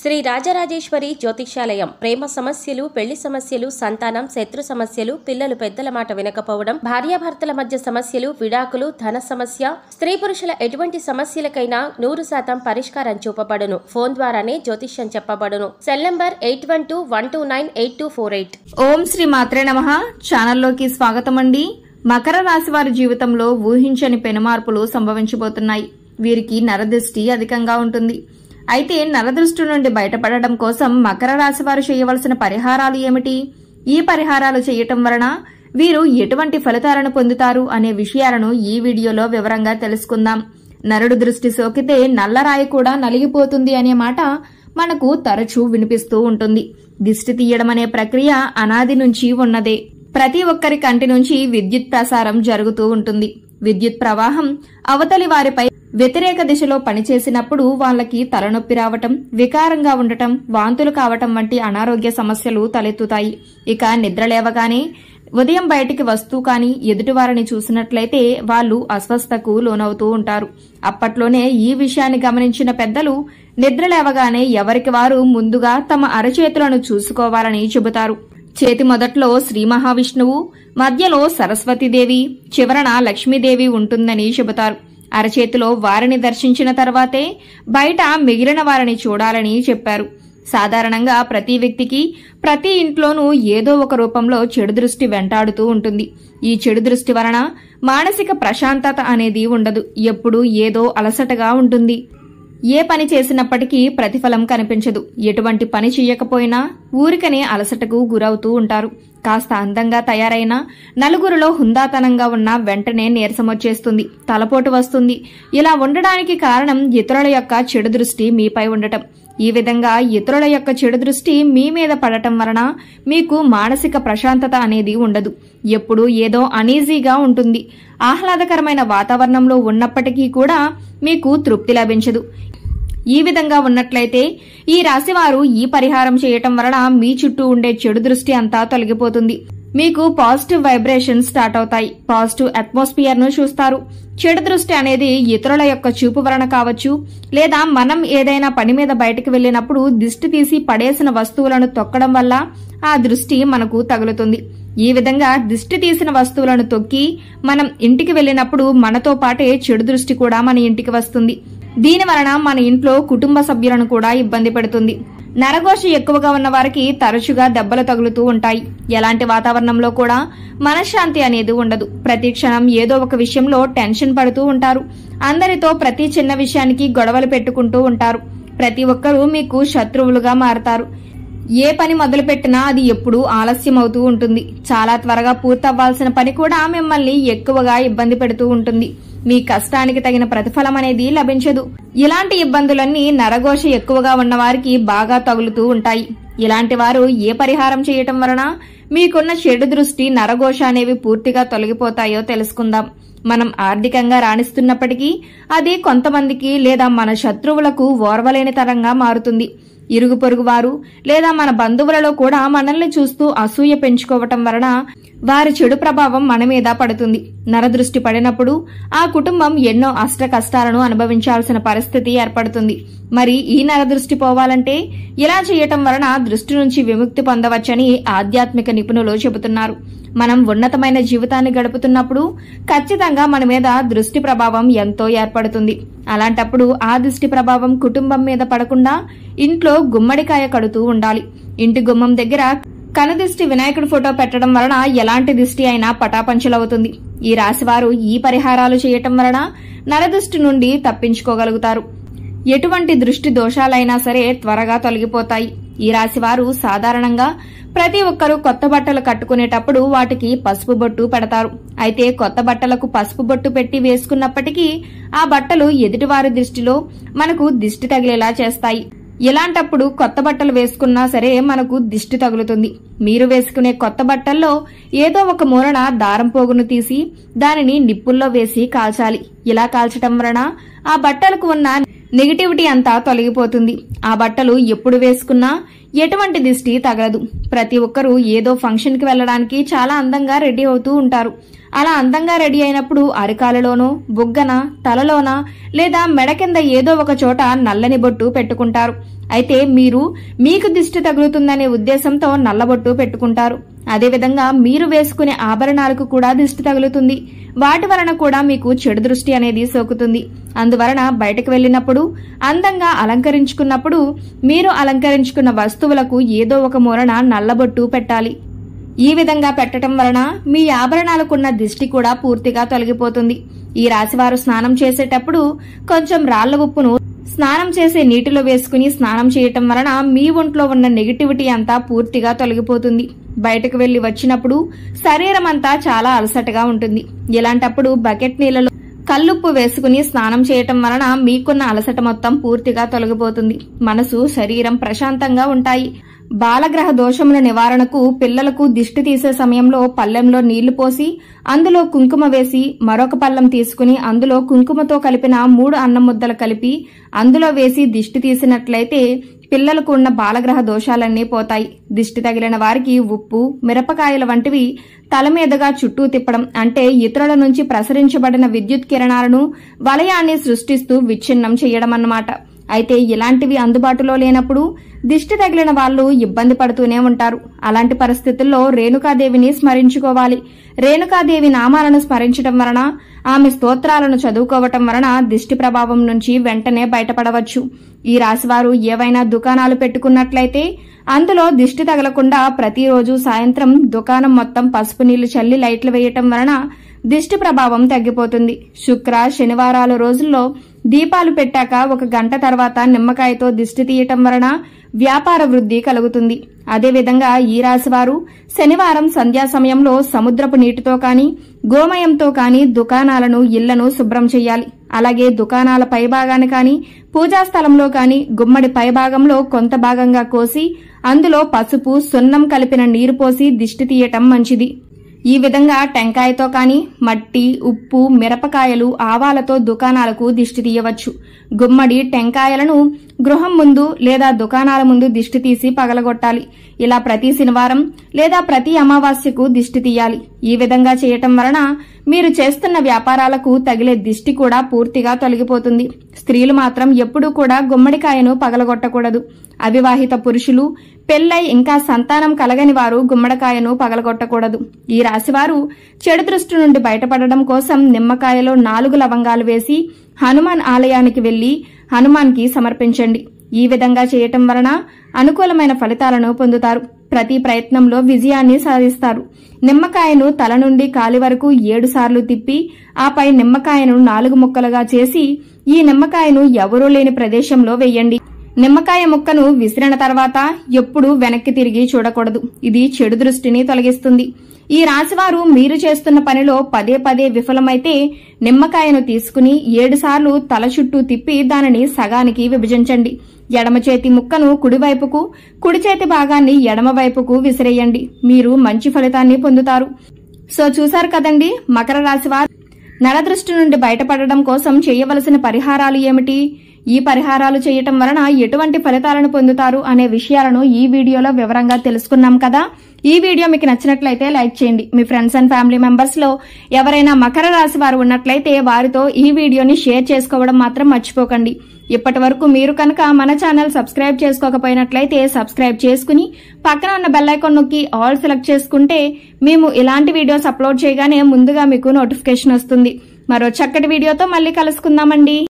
శ్రీ రాజరాజేశ్వరి జ్యోతిష్యాలయం ప్రేమ సమస్యలు పెళ్లి సమస్యలు సంతానం శత్రు సమస్యలు పిల్లలు పెద్దల మాట వినకపోవడం భార్యాభర్తల మధ్య సమస్యలు విడాకులు ధన సమస్య స్త్రీ పురుషుల ఎటువంటి సమస్యలకైనా నూరు శాతం పరిష్కారం చూపబడును ఫోన్ ద్వారానే జ్యోతిష్యం చెప్పబడును cell number eight one two one two nine eight two four eight ఓం శ్రీ మాత్రే నమ ఛానల్లోకి స్వాగతం అండి మకర రాశి వారి జీవితంలో ఊహించని పెనుమార్పులు సంభవించబోతున్నాయి వీరికి నరదృష్టి అధికంగా ఉంటుంది అయితే నరదృష్టి నుండి బయటపడడం కోసం మకర రాశి వారు చేయవలసిన పరిహారాలు ఏమిటి ఈ పరిహారాలు చేయటం వలన వీరు ఎటువంటి ఫలితాలను పొందుతారు అనే విషయాలను ఈ వీడియోలో వివరంగా తెలుసుకుందాం నరుడు దృష్టి సోకితే నల్లరాయి కూడా నలిగిపోతుంది అనే మాట మనకు తరచూ వినిపిస్తూ ఉంటుంది దిష్టి తీయడం అనే ప్రక్రియ అనాది నుంచి ఉన్నదే ప్రతి ఒక్కరి కంటి నుంచి విద్యుత్ ప్రసారం జరుగుతూ ఉంటుంది విద్యుత్ ప్రవాహం అవతలి వారిపై వ్యతిరేక దిశలో పనిచేసినప్పుడు వాళ్ళకి తలనొప్పి రావటం వికారంగా ఉండటం వాంతులు కావటం వంటి అనారోగ్య సమస్యలు తలెత్తుతాయి ఇక నిద్ర లేవగానే ఉదయం బయటికి వస్తూ కానీ ఎదుటివారిని చూసినట్లయితే వాళ్ళు అస్వస్థకు లోనవుతూ ఉంటారు అప్పట్లోనే ఈ విషయాన్ని గమనించిన పెద్దలు నిద్ర లేవగానే ఎవరికి వారు ముందుగా తమ అరచేతులను చూసుకోవాలని చెబుతారు చేతి మొదట్లో శ్రీ మహావిష్ణువు మధ్యలో సరస్వతీదేవి చివరన లక్ష్మీదేవి ఉంటుందని చెబుతారు అరచేతిలో వారిని దర్శించిన తర్వాతే బయట మిగిలిన వారిని చూడాలని చెప్పారు సాధారణంగా ప్రతి వ్యక్తికి ప్రతి ఇంట్లోనూ ఏదో ఒక రూపంలో చెడు దృష్టి వెంటాడుతూ ఉంటుంది ఈ చెడు దృష్టి వలన మానసిక ప్రశాంతత అనేది ఉండదు ఎప్పుడూ ఏదో అలసటగా ఉంటుంది ఏ పని చేసినప్పటికీ ప్రతిఫలం కనిపించదు ఎటువంటి పని చేయకపోయినా ఊరికనే అలసటకు గురవుతూ ఉంటారు కాస్త అందంగా తయారైన నలుగురిలో హుందాతనంగా ఉన్న వెంటనే నీరసం వచ్చేస్తుంది తలపోటు వస్తుంది ఇలా ఉండడానికి కారణం ఇతరుల యొక్క చెడు దృష్టి మీపై ఉండటం ఈ విధంగా ఇతరుల యొక్క చెడు దృష్టి మీ మీద పడటం వలన మీకు మానసిక ప్రశాంతత అనేది ఉండదు ఎప్పుడూ ఏదో అనీజీగా ఉంటుంది ఆహ్లాదకరమైన వాతావరణంలో ఉన్నప్పటికీ కూడా మీకు తృప్తి లభించదు ఈ విధంగా ఉన్నట్లయితే ఈ రాశివారు ఈ పరిహారం చేయటం వలన మీ చుట్టూ ఉండే చెడు దృష్టి అంతా తొలగిపోతుంది మీకు పాజిటివ్ వైబ్రేషన్ స్టార్ట్ అవుతాయి పాజిటివ్ అట్మాస్ఫియర్ ను చూస్తారు చెడు దృష్టి అనేది ఇతరుల యొక్క చూపు వలన కావచ్చు లేదా మనం ఏదైనా పని మీద బయటకు వెళ్ళినప్పుడు దిష్టి తీసి పడేసిన వస్తువులను తొక్కడం వల్ల ఆ దృష్టి మనకు తగులుతుంది ఈ విధంగా దిష్టి తీసిన వస్తువులను తొక్కి మనం ఇంటికి వెళ్ళినప్పుడు మనతో పాటే చెడు దృష్టి కూడా మన ఇంటికి వస్తుంది దీని వలన మన ఇంట్లో కుటుంబ సభ్యులను కూడా ఇబ్బంది పెడుతుంది నరఘోష ఎక్కువగా ఉన్న వారికి తరచుగా దెబ్బలు తగులుతూ ఉంటాయి ఎలాంటి వాతావరణంలో కూడా మనశ్శాంతి అనేది ఉండదు ప్రతి క్షణం ఏదో ఒక విషయంలో టెన్షన్ పడుతూ ఉంటారు అందరితో ప్రతి చిన్న విషయానికి గొడవలు పెట్టుకుంటూ ఉంటారు ప్రతి ఒక్కరూ మీకు శత్రువులుగా మారతారు ఏ పని మొదలుపెట్టినా అది ఎప్పుడూ ఆలస్యం అవుతూ ఉంటుంది చాలా త్వరగా పూర్తవ్వాల్సిన పని కూడా మిమ్మల్ని ఎక్కువగా ఇబ్బంది పెడుతూ ఉంటుంది మీ కష్టానికి తగిన ప్రతిఫలం అనేది లభించదు ఇలాంటి ఇబ్బందులన్నీ నరఘోష ఎక్కువగా ఉన్న వారికి బాగా తగులుతూ ఉంటాయి ఇలాంటి వారు ఏ పరిహారం చేయటం వలన మీకున్న చెడు దృష్టి నరఘోష అనేవి పూర్తిగా తొలగిపోతాయో తెలుసుకుందాం మనం ఆర్థికంగా రాణిస్తున్నప్పటికీ అది కొంతమందికి లేదా మన శత్రువులకు ఓర్వలేని తరంగా మారుతుంది ఇరుగు పొరుగు వారు లేదా మన బంధువులలో కూడా మనల్ని చూస్తూ అసూయ పెంచుకోవటం వలన వారి చెడు ప్రభావం మన మీద పడుతుంది నరదృష్టి పడినప్పుడు ఆ కుటుంబం ఎన్నో అష్ట కష్టాలను అనుభవించాల్సిన పరిస్థితి ఏర్పడుతుంది మరి ఈ నరదృష్టి పోవాలంటే ఇలా చేయటం వలన దృష్టి నుంచి విముక్తి పొందవచ్చని ఆధ్యాత్మిక నిపుణులు చెబుతున్నారు మనం ఉన్నతమైన జీవితాన్ని గడుపుతున్నప్పుడు ఖచ్చితంగా మన మీద దృష్టి ప్రభావం ఎంతో ఏర్పడుతుంది అలాంటప్పుడు ఆ దృష్టి ప్రభావం కుటుంబం మీద పడకుండా ఇంట్లో గుమ్మడికాయ కడుతూ ఉండాలి ఇంటి గుమ్మం దగ్గర కనదిష్టి వినాయకుడి ఫోటో పెట్టడం వలన ఎలాంటి దిష్టి అయినా పటాపంచలవుతుంది ఈ రాశివారు ఈ పరిహారాలు చేయటం వలన నరదృష్టి నుండి తప్పించుకోగలుగుతారు ఎటువంటి దృష్టి దోషాలైనా సరే త్వరగా తొలగిపోతాయి ఈ రాశివారు సాధారణంగా ప్రతి ఒక్కరూ కొత్త బట్టలు కట్టుకునేటప్పుడు వాటికి పసుపు బొట్టు పెడతారు అయితే కొత్త బట్టలకు పసుపు బొట్టు పెట్టి వేసుకున్నప్పటికీ ఆ బట్టలు ఎదుటివారి దృష్టిలో మనకు దిష్టి తగిలేలా చేస్తాయి ఇలాంటప్పుడు కొత్త బట్టలు వేసుకున్నా సరే మనకు దిష్టి తగులుతుంది మీరు వేసుకునే కొత్త బట్టల్లో ఏదో ఒక మూలన దారం పోగును తీసి దానిని నిప్పుల్లో వేసి కాల్చాలి ఇలా కాల్చటం వలన ఆ బట్టలకు ఉన్న నెగిటివిటీ అంతా తొలగిపోతుంది ఆ బట్టలు ఎప్పుడు వేసుకున్నా ఎటువంటి దిష్టి తగలదు ప్రతి ఒక్కరూ ఏదో ఫంక్షన్కి వెళ్ళడానికి చాలా అందంగా రెడీ అవుతూ ఉంటారు అలా అందంగా రెడీ అయినప్పుడు అరికాలలోనో బుగ్గన తలలోన లేదా మెడ కింద ఏదో ఒక చోట నల్లని బొట్టు పెట్టుకుంటారు అయితే మీరు మీకు దిష్టి తగులుతుందనే ఉద్దేశంతో నల్లబొట్టు పెట్టుకుంటారు అదేవిధంగా మీరు వేసుకునే ఆభరణాలకు కూడా దిష్టి తగులుతుంది వాటి వలన కూడా మీకు చెడు దృష్టి అనేది సోకుతుంది అందువలన బయటకు వెళ్ళినప్పుడు అందంగా అలంకరించుకున్నప్పుడు మీరు అలంకరించుకున్న వస్తువులకు ఏదో ఒక మూలన నల్లబొట్టు పెట్టాలి ఈ విధంగా పెట్టడం వలన మీ ఆభరణాలకున్న దిష్టి కూడా పూర్తిగా తొలగిపోతుంది ఈ రాశివారు స్నానం చేసేటప్పుడు కొంచెం రాళ్ల ఉప్పును స్నానం చేసే నీటిలో వేసుకుని స్నానం చేయటం వలన మీ ఒంట్లో ఉన్న నెగిటివిటీ అంతా పూర్తిగా తొలగిపోతుంది బయటకు వెళ్లి వచ్చినప్పుడు శరీరం అంతా చాలా అలసటగా ఉంటుంది ఇలాంటప్పుడు బకెట్ నీళ్లలో కల్లుప్పు వేసుకుని స్నానం చేయటం వలన మీకున్న అలసట మొత్తం పూర్తిగా తొలగిపోతుంది మనసు శరీరం ప్రశాంతంగా ఉంటాయి బాలగ్రహ దోషముల నివారణకు పిల్లలకు దిష్టి తీసే సమయంలో పల్లెంలో నీళ్లు పోసి అందులో కుంకుమ వేసి మరొక పళ్ళెం తీసుకుని అందులో కుంకుమతో కలిపిన మూడు అన్నం ముద్దలు కలిపి అందులో వేసి దిష్టి తీసినట్లయితే పిల్లలకు ఉన్న బాలగ్రహ దోషాలన్నీ పోతాయి దిష్టి తగిలిన వారికి ఉప్పు మిరపకాయల వంటివి తల మీదుగా చుట్టూ తిప్పడం అంటే ఇతరుల నుంచి ప్రసరించబడిన విద్యుత్ కిరణాలను వలయాన్ని సృష్టిస్తూ విచ్ఛిన్నం చేయడం అన్నమాట అయితే ఇలాంటివి అందుబాటులో లేనప్పుడు దిష్టి తగిలిన వాళ్ళు ఇబ్బంది పడుతూనే ఉంటారు అలాంటి పరిస్థితుల్లో రేణుకాదేవిని స్మరించుకోవాలి రేణుకాదేవి నామాలను స్మరించడం వలన ఆమె స్తోత్రాలను చదువుకోవటం వలన దిష్టి ప్రభావం నుంచి వెంటనే బయటపడవచ్చు ఈ రాశివారు ఏవైనా దుకాణాలు పెట్టుకున్నట్లయితే అందులో దిష్టి తగలకుండా ప్రతిరోజు సాయంత్రం దుకాణం మొత్తం పసుపు నీళ్లు చల్లి లైట్లు వేయటం వలన దిష్టి ప్రభావం తగ్గిపోతుంది శుక్ర శనివారాల రోజుల్లో దీపాలు పెట్టాక ఒక గంట తర్వాత నిమ్మకాయతో దిష్టి తీయటం వలన వ్యాపార వృద్ధి కలుగుతుంది అదేవిధంగా ఈ రాశివారు శనివారం సంధ్యా సమయంలో సముద్రపు నీటితో కాని గోమయంతో కాని దుకాణాలను ఇళ్లను శుభ్రం చేయాలి అలాగే దుకాణాల పైభాగాన్ని కాని పూజా స్థలంలో కాని గుమ్మడి పైభాగంలో కొంత భాగంగా కోసి అందులో పసుపు సున్నం కలిపిన నీరు పోసి దిష్టి తీయటం మంచిది ఈ విధంగా టెంకాయతో కాని మట్టి ఉప్పు మిరపకాయలు ఆవాలతో దుకాణాలకు దిష్టి తీయవచ్చు గుమ్మడి టెంకాయలను గృహం ముందు లేదా దుకాణాల ముందు దిష్టి తీసి పగలగొట్టాలి ఇలా ప్రతి శనివారం లేదా ప్రతి అమావాస్యకు దిష్టి తీయాలి ఈ విధంగా చేయటం వలన మీరు చేస్తున్న వ్యాపారాలకు తగిలే దిష్టి కూడా పూర్తిగా తొలగిపోతుంది స్త్రీలు మాత్రం ఎప్పుడూ కూడా గుమ్మడికాయను పగలగొట్టకూడదు అవివాహిత పురుషులు పెళ్లై ఇంకా సంతానం కలగని వారు గుమ్మడికాయను పగలగొట్టకూడదు ఈ రాశివారు చెడు దృష్టి నుండి బయటపడడం కోసం నిమ్మకాయలో నాలుగు లవంగాలు వేసి హనుమాన్ ఆలయానికి వెళ్లి హనుమాన్కి సమర్పించండి ఈ విధంగా చేయటం వలన అనుకూలమైన ఫలితాలను పొందుతారు ప్రతి ప్రయత్నంలో విజయాన్ని సాధిస్తారు నిమ్మకాయను తల నుండి కాలి వరకు ఏడు సార్లు తిప్పి ఆపై నిమ్మకాయను నాలుగు ముక్కలుగా చేసి ఈ నిమ్మకాయను ఎవరూ లేని ప్రదేశంలో వెయ్యండి నిమ్మకాయ ముక్కను విసిరిన తర్వాత ఎప్పుడూ వెనక్కి తిరిగి చూడకూడదు ఇది చెడు దృష్టిని తొలగిస్తుంది ఈ రాశివారు మీరు చేస్తున్న పనిలో పదే పదే విఫలమైతే నిమ్మకాయను తీసుకుని ఏడుసార్లు తల చుట్టూ తిప్పి దానిని సగానికి విభజించండి ఎడమ చేతి ముక్కను కుడివైపుకు కుడి చేతి భాగాన్ని ఎడమ వైపుకు విసిరేయండి మీరు మంచి ఫలితాన్ని పొందుతారు సో చూశారు కదండి మకర రాశి వారు నరదృష్టి నుండి బయటపడడం కోసం చేయవలసిన పరిహారాలు ఏమిటి ఈ పరిహారాలు చేయటం వలన ఎటువంటి ఫలితాలను పొందుతారు అనే విషయాలను ఈ వీడియోలో వివరంగా తెలుసుకున్నాం కదా ఈ వీడియో మీకు నచ్చినట్లయితే లైక్ చేయండి మీ ఫ్రెండ్స్ అండ్ ఫ్యామిలీ మెంబర్స్ లో ఎవరైనా మకర రాశి వారు ఉన్నట్లయితే వారితో ఈ వీడియోని షేర్ చేసుకోవడం మాత్రం మర్చిపోకండి ఇప్పటి వరకు మీరు కనుక మన ఛానల్ సబ్స్క్రైబ్ చేసుకోకపోయినట్లయితే సబ్స్క్రైబ్ చేసుకుని పక్కన ఉన్న బెల్ ఐకాన్ నొక్కి ఆల్ సెలెక్ట్ చేసుకుంటే మేము ఇలాంటి వీడియోస్ అప్లోడ్ చేయగానే ముందుగా మీకు నోటిఫికేషన్ వస్తుంది మరో చక్కటి వీడియోతో మళ్ళీ కలుసుకుందామండి